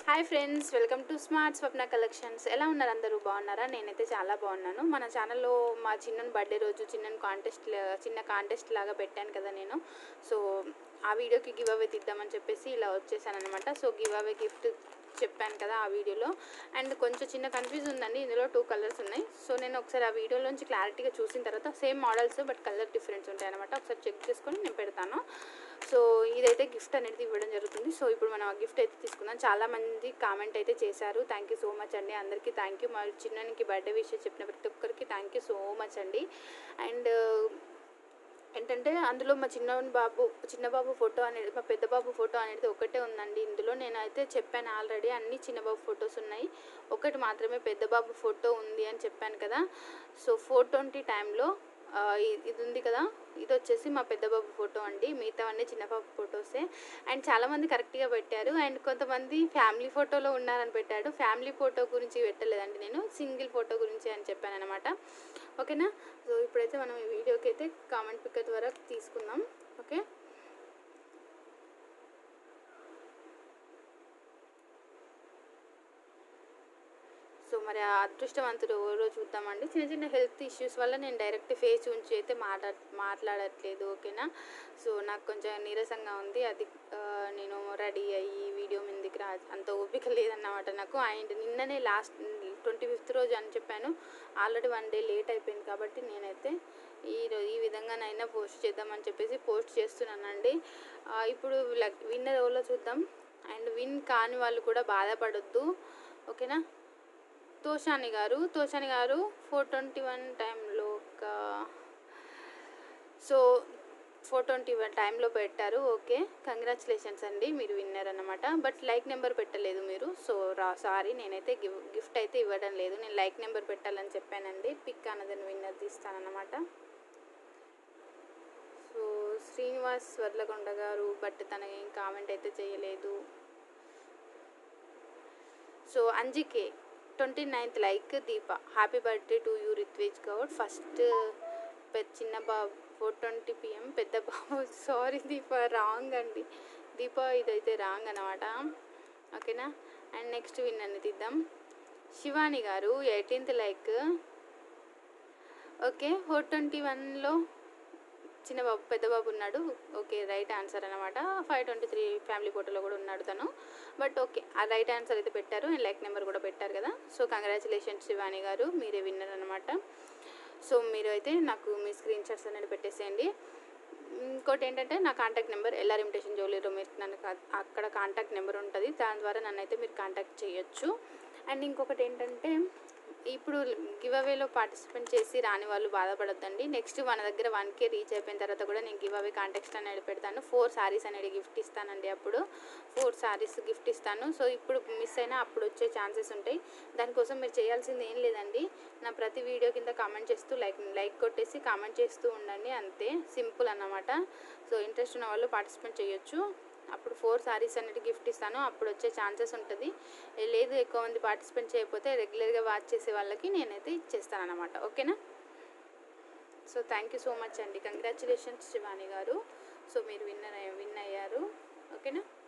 hi friends welcome to smart Swapna collections ఎలా ఉన్నారు అందరూ బాగున్నారా నేనైతే చాలా బాగున్నాను మన ఛానల్లో మా చిన్న బర్త్డే రోజు చిన్న కాంటెస్ట్ చిన్న కాంటెస్ట్ లాగా పెట్టాను కదా నేను సో ఆ వీడియోకి గివ్ అవే తీద్దామని చెప్పేసి ఇలా వచ్చేసాను అనమాట సో గివ్ అవే గిఫ్ట్ చెప్పాను కదా ఆ వీడియోలో అండ్ కొంచెం చిన్న కన్ఫ్యూజ్ ఉందండి ఇందులో టూ కలర్స్ ఉన్నాయి సో నేను ఒకసారి ఆ వీడియోలోంచి క్లారిటీగా చూసిన తర్వాత same models but colour difference ఉంటాయి అనమాట ఒకసారి చెక్ చేసుకొని నేను పెడతాను సో ఇదైతే గిఫ్ట్ అనేది ఇవ్వడం జరుగుతుంది సో ఇప్పుడు మనం ఆ గిఫ్ట్ అయితే తీసుకుందాం చాలా మంది కామెంట్ అయితే చేశారు థ్యాంక్ యూ సో మచ్ అండి అందరికీ థ్యాంక్ యూ మా చిన్నకి బర్త్డే విషయం చెప్పిన ప్రతి ఒక్కరికి థ్యాంక్ యూ సో మచ్ అండి అండ్ ఏంటంటే అందులో మా చిన్న బాబు చిన్న బాబు ఫోటో అనేది మా పెద్ద బాబు ఫోటో అనేది ఒకటే ఉందండి ఇందులో నేనైతే చెప్పాను ఆల్రెడీ అన్ని చిన్న బాబు ఫొటోస్ ఉన్నాయి ఒకటి మాత్రమే పెద్ద బాబు ఫోటో ఉంది అని చెప్పాను కదా సో ఫోర్ ట్వంటీ టైంలో ఇది ఉంది కదా ఇది వచ్చేసి మా పెద్ద బాబు ఫోటో అండి మిగతావన్నీ చిన్న బాబు ఫొటోసే అండ్ చాలామంది కరెక్ట్గా పెట్టారు అండ్ కొంతమంది ఫ్యామిలీ ఫోటోలో ఉన్నారని పెట్టాడు ఫ్యామిలీ ఫోటో గురించి పెట్టలేదండి నేను సింగిల్ ఫోటో గురించి అని చెప్పాను అనమాట ఓకేనా సో ఇప్పుడైతే మనం ఈ వీడియోకి అయితే కామెంట్ పిక్ ద్వారా తీసుకుందాం ఓకే సో మరి ఆ అదృష్టవంతుడు ఎవరో చూద్దామండి చిన్న చిన్న హెల్త్ ఇష్యూస్ వల్ల నేను డైరెక్ట్ ఫేస్ ఉంచి అయితే మాట్లా మాట్లాడట్లేదు ఓకేనా సో నాకు కొంచెం నీరసంగా ఉంది అది ఆ, నేను రెడీ అయ్యి వీడియో మీదకి రా అంత ఓపిక లేదన్నమాట నాకు అండ్ నిన్ననే లాస్ట్ ట్వంటీ ఫిఫ్త్ రోజు అని చెప్పాను ఆల్రెడీ వన్ డే లేట్ అయిపోయింది కాబట్టి నేనైతే ఈ రో- ఈ విధంగానైనా పోస్ట్ చేద్దామని చెప్పేసి పోస్ట్ చేస్తున్నానండి ఆ, ఇప్పుడు విన్నర్ ఎవరో చూద్దాం అండ్ విన్ కాని వాళ్ళు కూడా బాధపడొద్దు ఓకేనా తోషాని గారు తోషాని గారు ఫోర్ ట్వంటీ వన్ టైంలో ఒక సో ఫోర్ ట్వంటీ వన్ టైంలో పెట్టారు ఓకే కంగ్రాచులేషన్స్ అండి మీరు విన్నర్ అన్నమాట బట్ లైక్ నెంబర్ పెట్టలేదు మీరు సో రా సారీ నేనైతే గివ్ గిఫ్ట్ అయితే ఇవ్వడం లేదు నేను లైక్ నెంబర్ పెట్టాలని చెప్పానండి పిక్ అన్నదని విన్నర్ తీస్తానన్నమాట సో శ్రీనివాస్ వర్లకొండ గారు బట్ తన ఏం కామెంట్ అయితే చేయలేదు సో అంజికే twenty ninth like Deepa happy birthday to you Rithvej Goud first పెద్ద చిన్న బాబు ఫోర్ ట్వంటీ పిఎం పెద్ద బాబు సారీ దీప రాంగ్ అండి దీప ఇదైతే రాంగ్ అనమాట ఓకేనా అండ్ నెక్స్ట్ విన్ అని తీద్దాం Shivani garu eighteenth like okay four twenty వన్లో చిన్న బాబు పెద్ద బాబు ఉన్నాడు ఓకే రైట్ ఆన్సర్ అనమాట ఫైవ్ ట్వంటీ త్రీ ఫ్యామిలీ ఫోటోలో కూడా ఉన్నాడు తను బట్ ఓకే ఆ రైట్ ఆన్సర్ అయితే పెట్టారు అండ్ లైక్ నెంబర్ కూడా పెట్టారు కదా సో కంగ్రాచులేషన్స్ శివాని గారు మీరే విన్నర్ అనమాట సో మీరు అయితే నాకు మీ స్క్రీన్ షాట్స్ అనేది పెట్టేసేయండి ఇంకోటి ఏంటంటే నా కాంటాక్ట్ నెంబర్ ఎల్ఆర్ ఇమిటేషన్ జోలీలో మీరు నన్ను కా- అక్కడ కాంటాక్ట్ నెంబర్ ఉంటుంది దాని ద్వారా నన్ను అయితే మీరు కాంటాక్ట్ చేయొచ్చు అండ్ ఇంకొకటి ఏంటంటే ఇప్పుడు గివ్ అవేలో పార్టిసిపేట్ చేసి రాని వాళ్ళు బాధపడొద్దండి నెక్స్ట్ మన దగ్గర వన్ కే రీచ్ అయిపోయిన తర్వాత కూడా నేను గివ్ అవే కాంటెక్స్ట్ అనేది పెడతాను ఫోర్ సారీస్ అనేది గిఫ్ట్ ఇస్తానండి అప్పుడు ఫోర్ సారీస్ గిఫ్ట్ ఇస్తాను సో ఇప్పుడు మిస్ అయినా అప్పుడు వచ్చే ఛాన్సెస్ ఉంటాయి దానికోసం మీరు చేయాల్సింది ఏం లేదండి నా ప్రతి వీడియో కింద కామెంట్ చేస్తూ లైక్ లైక్ కొట్టేసి కామెంట్ చేస్తూ ఉండండి అంతే సింపుల్ అన్నమాట సో ఇంట్రెస్ట్ ఉన్న వాళ్ళు పార్టిసిపేట్ చేయొచ్చు అప్పుడు ఫోర్ సారీస్ అనేది గిఫ్ట్ ఇస్తాను అప్పుడు వచ్చే ఛాన్సెస్ ఉంటుంది లేదు ఎక్కువ మంది పార్టిసిపేట్ చేయకపోతే రెగ్యులర్గా వాచ్ చేసే వాళ్ళకి నేనైతే ఇచ్చేస్తాను అనమాట ఓకేనా so thank you so much అండి కంగ్రాచులేషన్స్ శివాని గారు సో మీరు విన్నర్ విన్ అయ్యారు ఓకేనా